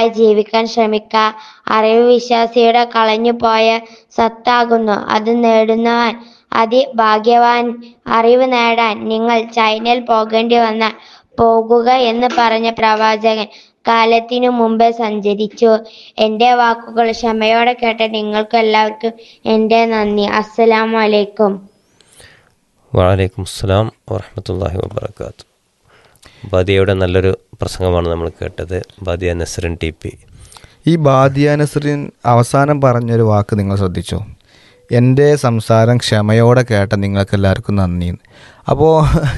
നന്നായി ജീവിക്കാൻ ശ്രമിക്കുക അറിവ് വിശ്വാസിയുടെ കളഞ്ഞുപോയ സത്താകുന്നു അത് നേടുന്നവൻ അതിഭാഗ്യവാൻ അറിവ് നേടാൻ നിങ്ങൾ ചൈനയിൽ പോകേണ്ടി വന്നാൽ പോകുക എന്ന് പറഞ്ഞ പ്രവാചകൻ കാലത്തിനു മുമ്പേ സഞ്ചരിച്ചു എൻ്റെ വാക്കുകൾ ക്ഷമയോടെ കേട്ട നിങ്ങൾക്ക് എല്ലാവർക്കും എൻ്റെ നന്ദി അസ്സലാമു അലൈക്കും വലൈക്കും അസ്സലാം വറഹമത്തല്ലാഹി വബർക്കാത്തു ബാദിയയുടെ നല്ലൊരു പ്രസംഗമാണ് നമ്മൾ കേട്ടത് ബാദിയ നസറിൻ ടി പി ഈ ബാദിയ നസറിൻ അവസാനം പറഞ്ഞൊരു വാക്ക് നിങ്ങൾ ശ്രദ്ധിച്ചോ എൻ്റെ സംസാരം ക്ഷമയോടെ കേട്ട നിങ്ങൾക്ക് എല്ലാവർക്കും നന്ദി അപ്പോൾ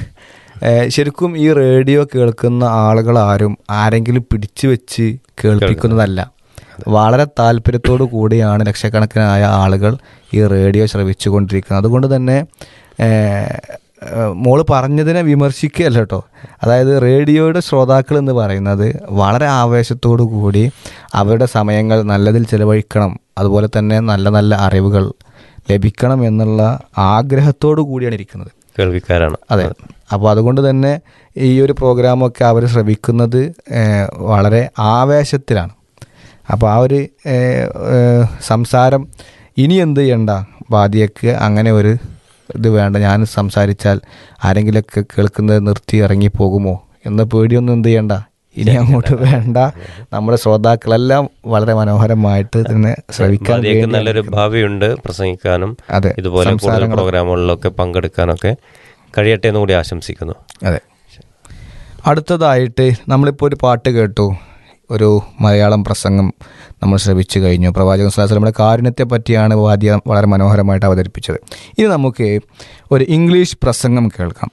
ശരിക്കും ഈ റേഡിയോ കേൾക്കുന്ന ആളുകൾ ആരും ആരെങ്കിലും പിടിച്ചു വെച്ച് കേൾപ്പിക്കുന്നതല്ല വളരെ താല്പര്യത്തോടു കൂടിയാണ് ലക്ഷക്കണക്കിനായ ആളുകൾ ഈ റേഡിയോ ശ്രവിച്ചുകൊണ്ടിരിക്കുന്നത് അതുകൊണ്ട് തന്നെ ഏഹ്, ഏഹ്, മോള് പറഞ്ഞതിനെ വിമർശിക്കുകയല്ല കേട്ടോ അതായത് റേഡിയോയുടെ ശ്രോതാക്കൾ എന്ന് പറയുന്നത് വളരെ ആവേശത്തോടു കൂടി അവരുടെ സമയങ്ങൾ നല്ലതിൽ ചിലവഴിക്കണം അതുപോലെ തന്നെ നല്ല നല്ല അറിവുകൾ ലഭിക്കണം എന്നുള്ള ആഗ്രഹത്തോടു കൂടിയാണ് ഇരിക്കുന്നത് കേൾവിക്കാരാണ് അതെ അപ്പോൾ അതുകൊണ്ട് തന്നെ ഈ ഒരു പ്രോഗ്രാമൊക്കെ അവർ ശ്രമിക്കുന്നത് ഏഹ്, വളരെ ആവേശത്തിലാണ് അപ്പോൾ ആ ഒരു ഏഹ്, ഏഹ്, സംസാരം ഇനി എന്ത് ചെയ്യണ്ട ബാധ്യക്ക് അങ്ങനെ ഒരു ഇത് വേണ്ട ഞാൻ സംസാരിച്ചാൽ ആരെങ്കിലുമൊക്കെ കേൾക്കുന്നത് നിർത്തി ഇറങ്ങി പോകുമോ എന്ന പേടിയൊന്നും എന്ത് ചെയ്യണ്ട ഇനി അങ്ങോട്ട് വേണ്ട നമ്മുടെ ശ്രോതാക്കളെല്ലാം വളരെ മനോഹരമായിട്ട് തന്നെ ശ്രവിക്കാൻ ബാദിയക്ക് വേണ്ടി നല്ലൊരു ഭാവിയുണ്ട് പ്രസംഗിക്കാനും അതെ ഇതുപോലെ കൂടുതൽ സംസാരങ്ങൾ പ്രോഗ്രാമുകളിലൊക്കെ പങ്കെടുക്കാനൊക്കെ കഴിയട്ടെ എന്ന് കൂടി ആശംസിക്കുന്നു അതെ അടുത്തതായിട്ട് നമ്മളിപ്പോൾ ഒരു പാട്ട് കേട്ടു ഒരു മലയാളം പ്രസംഗം നമ്മൾ ശ്രവിച്ചു കഴിഞ്ഞു പ്രവാചകൻ സ്വലാസ് നമ്മുടെ കാരുണ്യത്തെ പറ്റിയാണ് വാദ്യ വളരെ മനോഹരമായിട്ട് അവതരിപ്പിച്ചത് ഇനി നമുക്ക് ഒരു ഇംഗ്ലീഷ് പ്രസംഗം കേൾക്കാം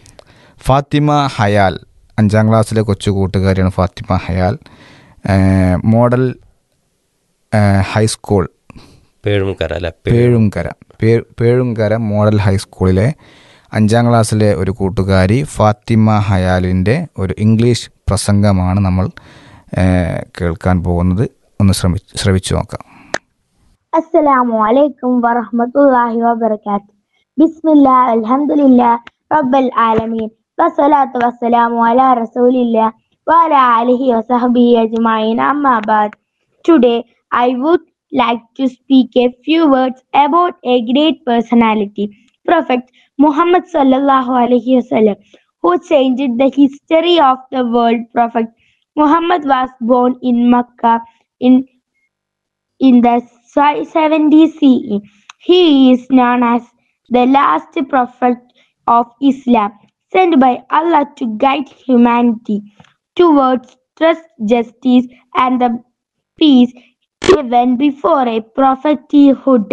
ഫാത്തിമ ഹയാൽ അഞ്ചാം ക്ലാസ്സിലെ കൊച്ചു കൂട്ടുകാരിയാണ് ഫാത്തിമ ഹയാൽ ഏഹ് മോഡൽ ഏഹ് ഹൈസ്കൂൾ പേഴുംകര അല്ലെ പേഴുംകര പേ- പേഴുംകര മോഡൽ ഹൈസ്കൂളിലെ അഞ്ചാം ക്ലാസ്സിലെ ഒരു കൂട്ടുകാരി ഫാത്തിമ ഹയാലിൻ്റെ ഒരു ഇംഗ്ലീഷ് പ്രസംഗമാണ് നമ്മൾ ഏഹ്, കേൾക്കാൻ പോകുന്നത് ഒന്ന് ശ്രമി ശ്രമിച്ചു നോക്കാം السلام عليكم ورحمة الله وبركاته بسم الله الحمد لله رب العالمين والصلاة والسلام على رسول الله وعلى آله وصحبه أجمعين أما بعد Today I would like to speak a few words about a great personality Prophet Muhammad sallallahu alaihi wasallam who changed the history of the world Prophet Muhammad was born in Makkah in in the 70 CE. He is known as the last prophet of Islam, sent by Allah to guide humanity towards trust, justice, and the peace even before a prophethood.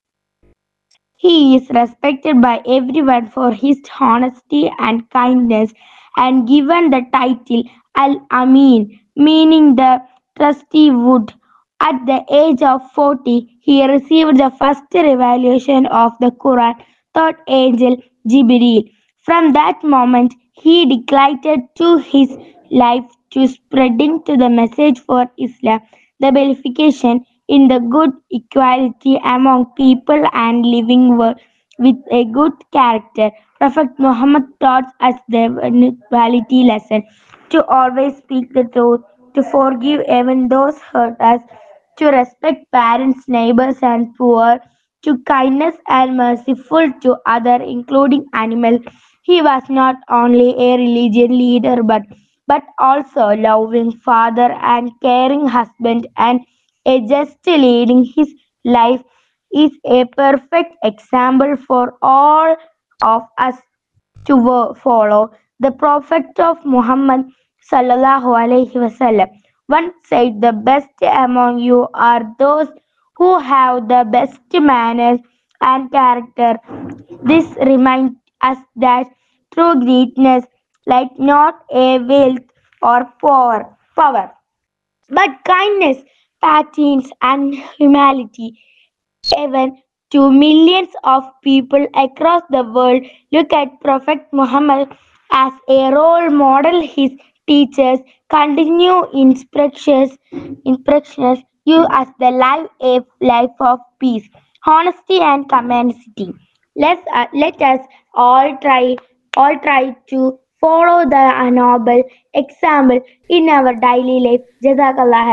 He is respected by everyone for his honesty and kindness and given the title Al Amin, meaning the trusty wood. At the age of 40, he received the first revelation of the Quran, third angel Jibreel. From that moment, he dedicated to his life to spreading to the message for Islam, the benefication in the good equality among people and living world with a good character. Prophet Muhammad taught us the quality lesson to always speak the truth, to forgive even those hurt us, to respect parents, neighbors, and poor, to kindness and merciful to other, including animals. He was not only a religion leader, but but also loving father and caring husband and a just leading his life is a perfect example for all of us to wo- follow. The Prophet of Muhammad sallallahu alaihi wasallam once said, "The best among you are those who have the best manners and character." This reminds us that true greatness lies not a wealth or power, power, but kindness, patience, and humility. Even to millions of people across the world look at Prophet Muhammad as a role model. His teachers continue instructions, instructions you as the life a life of peace, honesty, and community. Let's uh, let us all try all try to follow the noble example in our daily life. Jazakallah